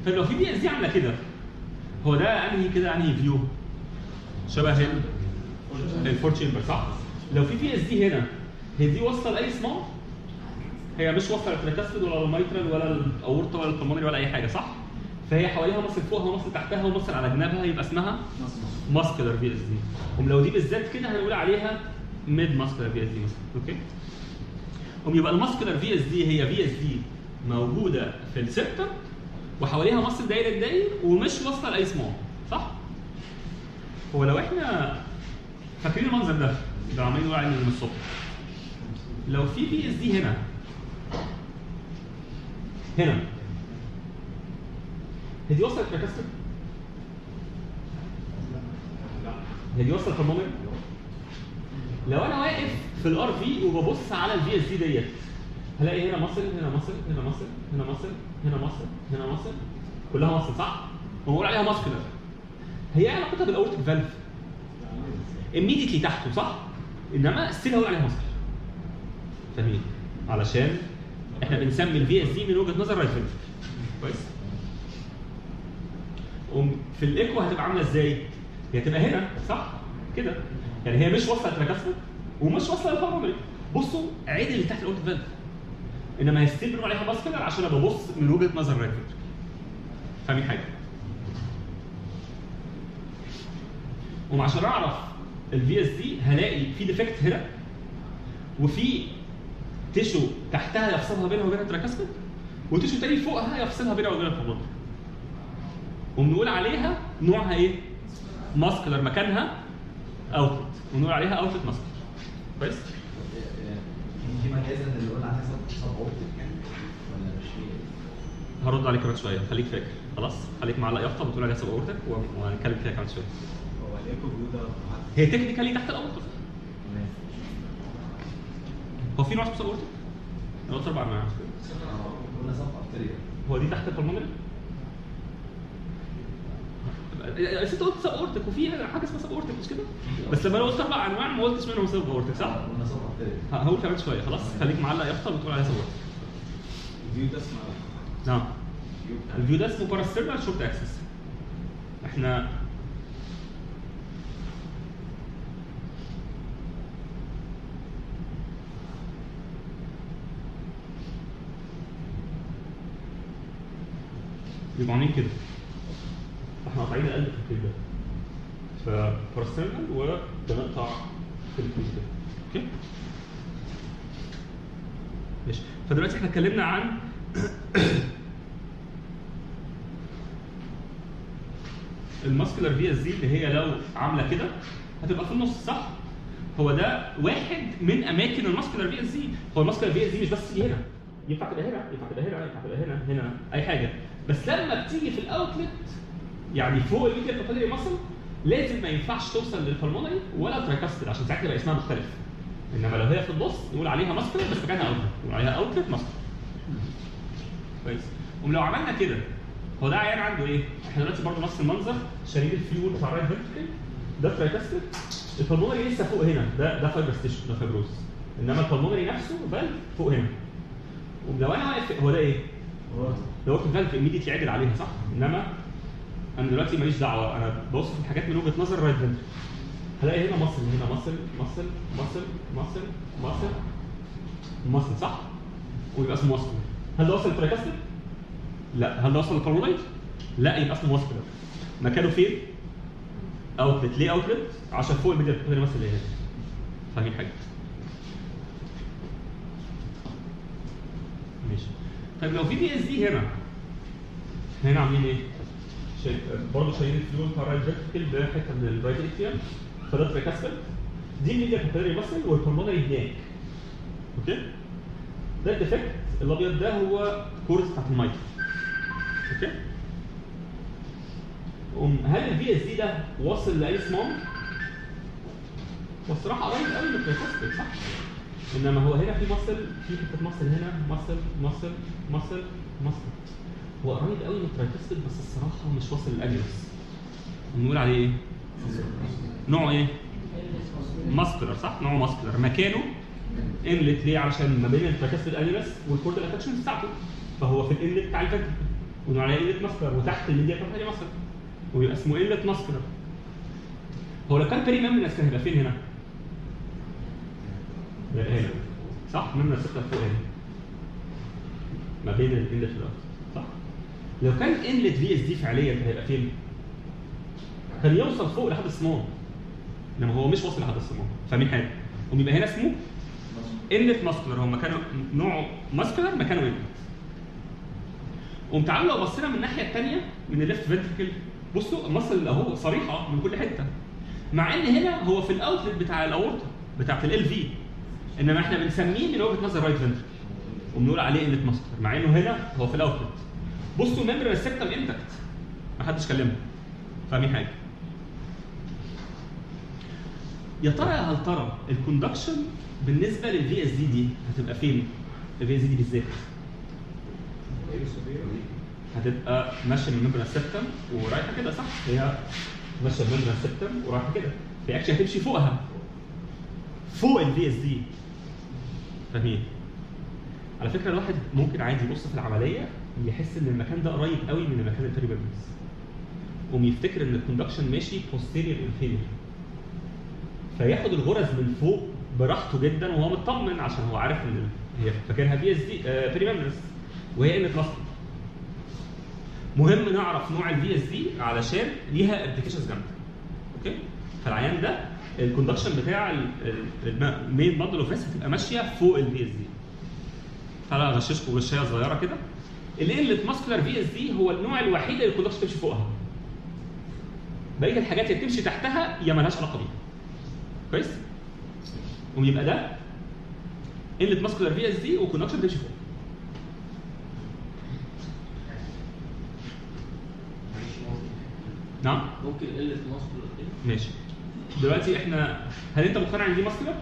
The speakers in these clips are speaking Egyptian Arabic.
طيب لو في بي اس دي عامله كده هو ده انهي كده انهي فيو شبه ال- الفور تشامبر صح لو في بي اس دي هنا هي دي واصله لاي صمام هي مش واصله للتراكاستيد ولا الميترال ولا الاورطه ولا البلمونري ولا اي حاجه صح فهي حواليها مصل فوقها ومصل تحتها ومصل على جنابها يبقى اسمها ماسكولار في اس دي ولو دي بالذات كده هنقول عليها ميد ماسكولار في اس دي مثلا اوكي قوم يبقى الماسكولار في اس دي هي في اس دي موجوده في السبتم وحواليها مصل داير الداير ومش واصله لاي صمام صح؟ هو لو احنا فاكرين المنظر ده اللي عمالين نقول عليه من الصبح لو في في اس دي هنا هنا هي دي وصلت لكاستر؟ هي دي وصلت للمومنت؟ لو انا واقف في الار في وببص على الفي اس دي ديت هلاقي هنا مصل هنا مصل هنا مصل هنا مصل هنا مصل هنا مصل كلها مصل صح؟ وبقول عليها ماسكولار هي ايه علاقتها بالاورتيك فالف؟ immediately تحته صح؟ انما ستيل هقول عليها ماسكولار فاهمين؟ علشان احنا بنسمي الفي اس دي من وجهه نظر رايت فالف كويس؟ قوم في الايكو هتبقى عامله ازاي؟ هي هتبقى هنا صح؟ كده يعني هي مش واصله للتراكاسمنت ومش واصله للبارامري بصوا عدل اللي تحت الاورتيك فالف انما هي ستيل بنقول عليها ماسكولار عشان انا ببص من وجهه نظر رايت فالف فاهمين حاجه؟ قوم عشان اعرف الفي اس دي هلاقي في ديفكت هنا وفي تيشو تحتها يفصلها بينها وبين التراكاسمنت وتيشو تاني فوقها يفصلها بينها وبين البروموتر وبنقول عليها نوعها ايه؟ ماسكولار مكانها اوتلت ونقول عليها اوتلت ماسكولار كويس؟ دي مجازا اللي قلنا عليها سب سب اوبتيك يعني ولا مش هي؟ هرد عليك كمان شويه خليك فاكر خلاص خليك معلق يافطه بتقول عليها سب اورتك وهنتكلم فيها كمان شويه هو الايكو فيو ده هي تكنيكالي تحت الاورتك هو في نوع اسمه سب اورتك؟ انا قلت اربع انواع قلنا سب ارتريا هو دي تحت البلمونري؟ بس انت قلت سب اورتك وفي حاجه اسمها سب اورتك مش كده؟ بس لما انا قلت اربع انواع ما قلتش منهم سب اورتك صح؟ قلنا سب ارتريا ه- هقول كمان شويه خلاص خليك معلق يافطه بتقول عليها سب اورتك الفيو ده اسمه نعم فيو بتاع الفيو ده اسمه باراسترنال شورت اكسس احنا بيبقوا عاملين كده احنا قاطعين القلب في الكيل ده فباراسترنال وبنقطع في الكيل ده اوكي ماشي فدلوقتي احنا اتكلمنا عن الماسكولار في اس دي اللي هي لو عامله كده هتبقى في النص صح؟ هو ده واحد من اماكن الماسكولار في اس دي هو الماسكولار في اس دي مش بس تيجي هنا ينفع تبقى هنا ينفع تبقى هنا ينفع تبقى هنا هنا اي حاجه بس لما بتيجي في الاوتلت يعني فوق الميديا بروفيلري ماسل لازم ما ينفعش توصل للبلمونري ولا ترايكاستر عشان ساعتها يبقى اسمها مختلف انما لو هي في النص نقول عليها ماسكولار بس مكانها اوتلت نقول عليها اوتلت ماسكولار كويس ولو عملنا كده هو ده عيان عنده ايه؟ احنا دلوقتي برضه نفس المنظر شايلين الفيول بتاع الرايت فينتركل ده ترايكاستر البلمونري لسه فوق هنا ده ده فايبرس تيشو ده فايبروز انما البلمونري نفسه فالف فوق هنا ولو انا واقف هو ده ايه؟ لو وقت الفالف ايميديتلي عدل عليها صح؟ انما انا دلوقتي ماليش دعوه انا بوصف الحاجات من وجهه نظر الرايت فينتركل هلاقي هنا مصل هنا مصل مصل مصل مصل مصل مصل صح؟ ويبقى اسمه مصل هل ده وصل للترايكاستر؟ لا هل ده وصل للبلمونري؟ لا يبقى اسمه ماسكولار مكانه فين؟ اوتلت ليه اوتلت؟ عشان فوق الميديا بروفيلري ماسل اللي هنا فاهمين حاجه؟ ماشي طيب لو في بي اس دي هنا هنا عاملين ايه؟ شايف برضه شايلين الفلويد بتاع الرايت فيرتيكال ده حته من الرايت اتريوم فده تريكاسبل دي الميديا بروفيلري ماسل والبلمونري هناك اوكي؟ ده الديفكت الابيض ده هو كورس بتاعت المايكرو اوكي قوم هل الفي اس دي ده واصل لاي صمام؟ والصراحه قريب قوي من التراكاستيك صح؟ انما هو هنا في مصل في حته مصل هنا مصل مصل مصل مصل هو قريب قوي من التراكاستيك بس الصراحه مش واصل للانيوس نقول عليه ايه؟ نوعه ايه؟ ماسكولار صح؟ نوعه ماسكولار مكانه انلت ليه؟ علشان ما بين التراكاستيك انيوس والكورد الاتاتشمنت بتاعته فهو في الانلت بتاع الفنتركل ونقول عليه انلت ماسكولار وتحت الميديا كابيلاري ماسل ويبقى اسمه انلت ماسكولار هو لو كان بري ميمبرنس كان هيبقى فين هنا؟ لا، هنا صح؟ ميمبرنس سيبتا فوق هنا ما بين الانلت والاوت صح؟ لو كان انلت في اس دي فعليا كان هيبقى فين؟ كان يوصل فوق لحد الصمام انما هو مش واصل لحد الصمام فاهمين حاجه؟ قوم يبقى هنا اسمه انلت ماسكولار هو مكانه نوعه ماسكولار مكانه انلت قوم تعالوا لو بصينا من الناحيه الثانيه من الليفت فنتركل بصوا المصل اهو صريحه من كل حته مع ان هنا هو في الاوتلت بتاع الاورطه بتاعت ال في انما احنا بنسميه من وجهه نظر رايت فنتركل وبنقول عليه انلت ماسكولار مع انه هنا هو في الاوتلت بصوا ممبر السكتم انتكت ما حدش كلمه فاهمين حاجه يا ترى يا هل ترى الكوندكشن بالنسبه للفي اس دي دي هتبقى فين؟ الفي اس دي دي بالذات هتبقى ماشيه من ممبر السبتم ورايحه كده صح؟ هي ماشيه من ممبر السبتم ورايحه كده هي اكشن هتمشي فوقها فوق الفي اس دي فاهمين؟ على فكره الواحد ممكن عادي يبص في العمليه يحس ان المكان ده قريب قوي من المكان البيريبيرنس قوم يفتكر ان الكوندكشن ماشي posterior inferior فياخد الغرز من فوق براحته جدا وهو مطمن عشان هو عارف ان هي فاكرها بي اس دي بريمبرنس وهي قله مصر مهم نعرف نوع الفي اس دي علشان ليها ابلكيشنز جامده اوكي فالعيان ده الكوندكشن بتاع المين بندل اوف ريس هتبقى ماشيه فوق الفي اس دي تعالى اغششكم غشايه صغيره كده الانلت ماسكولار في اس دي هو النوع الوحيد اللي الكوندكشن تمشي فوقها بقيه الحاجات اللي بتمشي تحتها يا مالهاش علاقه بيها كويس ويبقى ده انلت ماسكولار في اس دي وكوندكشن بتمشي فوق نعم ممكن قله ماسكولار كده ماشي دلوقتي احنا هل انت مقتنع ان دي ماسكولار؟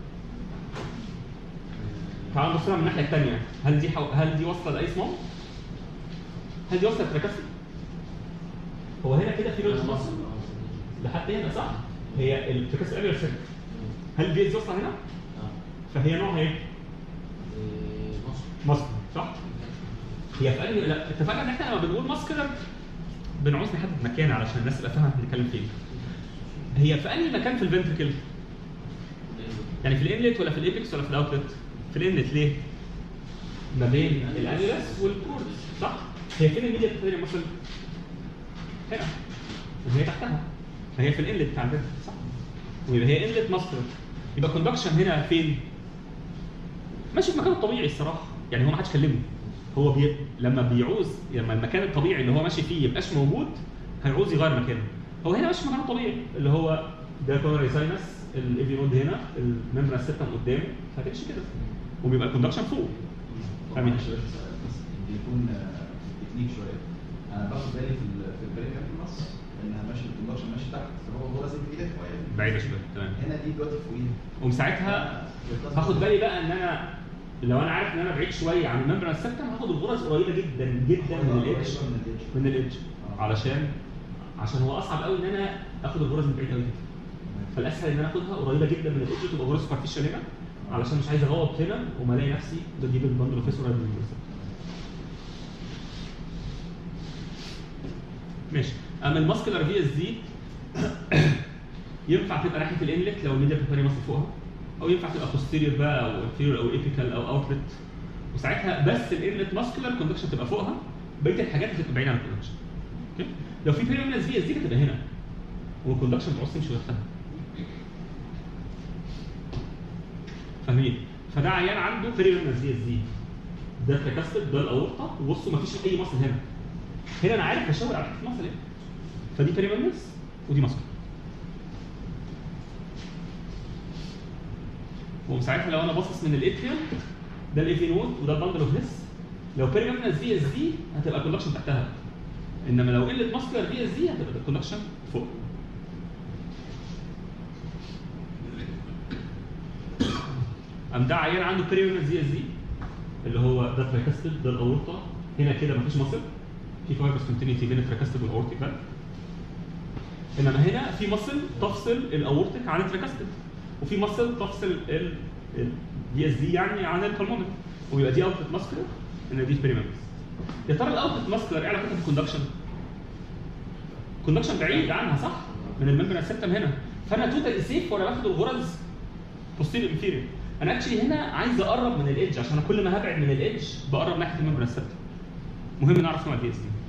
تعال نبص لها من الناحيه الثانيه هل دي حو... هل دي واصله لاي صمام؟ هل دي واصله لتراكسي؟ هو هنا كده في لوز مصر لحد هنا صح؟ هي التراكسي ابيض سنت هل دي واصله هنا؟ فهي نوعها ايه؟ ماسكولار صح؟ هي في انهي لا اتفقنا ان احنا لما بنقول ماسكولار بنعوز نحدد مكان علشان الناس تبقى فاهمه احنا بنتكلم فين. هي في انهي مكان في الفنتركل؟ يعني في الانلت ولا في الابيكس ولا في الاوتلت؟ في الانلت ليه؟ ما بين الانيلس والكورد صح؟ هي فين الميديا بتاعت مثلا؟ هنا وهي تحتها فهي في الانلت بتاع الفنتركل صح؟ ويبقى هي انلت ماسكولار يبقى كوندكشن هنا فين؟ ماشي في مكانه الطبيعي الصراحه يعني هو ما حدش كلمه هو بي... لما بيعوز لما المكان الطبيعي اللي هو ماشي فيه يبقاش موجود هيعوز يغير مكانه هو هنا ماشي في مكانه الطبيعي اللي هو ده كورنري ساينس الايفي نود هنا الممبران سيستم قدامه فهتمشي كده وبيبقى الكوندكشن فوق فاهمين؟ بس بيكون تكنيك شويه انا باخد بالي في ال- في البريمير في مصر انها ماشي الكوندكشن ماشي تحت فهو هو لازم بايدك شويه بعيده شويه تمام هنا دي دلوقتي فوقيه وساعتها هاخد بالي بقى ان انا لو انا عارف ان انا بعيد شويه عن الممبران سيستم هاخد الغرز قريبه جدا جدا من الاتش من الاتش من الاتش علشان عشان هو اصعب قوي ان انا اخد الغرز من بعيد قوي كده فالاسهل ان انا اخدها قريبه جدا من الاتش تبقى غرز سوبرفيشال هنا علشان مش عايز اغوط هنا وما الاقي نفسي بجيب البندل اوف قريب من الريسبتور ماشي اما الماسكولار في اس دي ينفع تبقى ناحيه الانلت لو الميديا بتبقى ماسك فوقها او ينفع تبقى بوستيريور بقى او انفيريور او ايبيكال او اوتلت وساعتها بس الانلت ماسكولار كوندكشن تبقى فوقها بقيه الحاجات هتبقى بعيده عن الكوندكشن اوكي لو في بيريمنس في اس دي هتبقى هنا والكوندكشن تعوز تمشي وقتها فاهمين فده عيان عنده بيريمنس في اس دي ده تكستد ده الاورطه وبصوا مفيش اي مصل هنا هنا انا عارف اشاور على حته مصل ايه فدي بيريمنس ودي ماسكولار وساعتها لو انا باصص من الاتريوم ده الايفي نود وده البندل اوف هيس لو بيريمنس في اس دي هتبقى الكونكشن تحتها انما لو قله ماسكولار في اس دي هتبقى الكونكشن فوق ام ده عيان عنده بيريمنس في اس دي اللي هو ده تراكستد ده الاورطه هنا كده مفيش ماسل في فايبرس كونتينيتي بين التراكستد والاورتيك ده انما هنا في ماسل تفصل الاورتيك عن التراكستد وفي ماسل تفصل الدي اس دي يعني عن البلمونري ويبقى دي اوتلت ماسكولار ان دي بيريمنس يا ترى الاوتلت ماسكلر ايه علاقتها بالكوندكشن؟ كوندكشن بعيد عنها صح؟ من الممبران سيستم هنا فانا توتالي سيف وانا باخد الغرز بوستيريور انفيريور انا اكشلي هنا عايز اقرب من الايدج عشان أنا كل ما هبعد من الايدج بقرب ناحيه الممبران سيستم مهم نعرف نوع الفي اس دي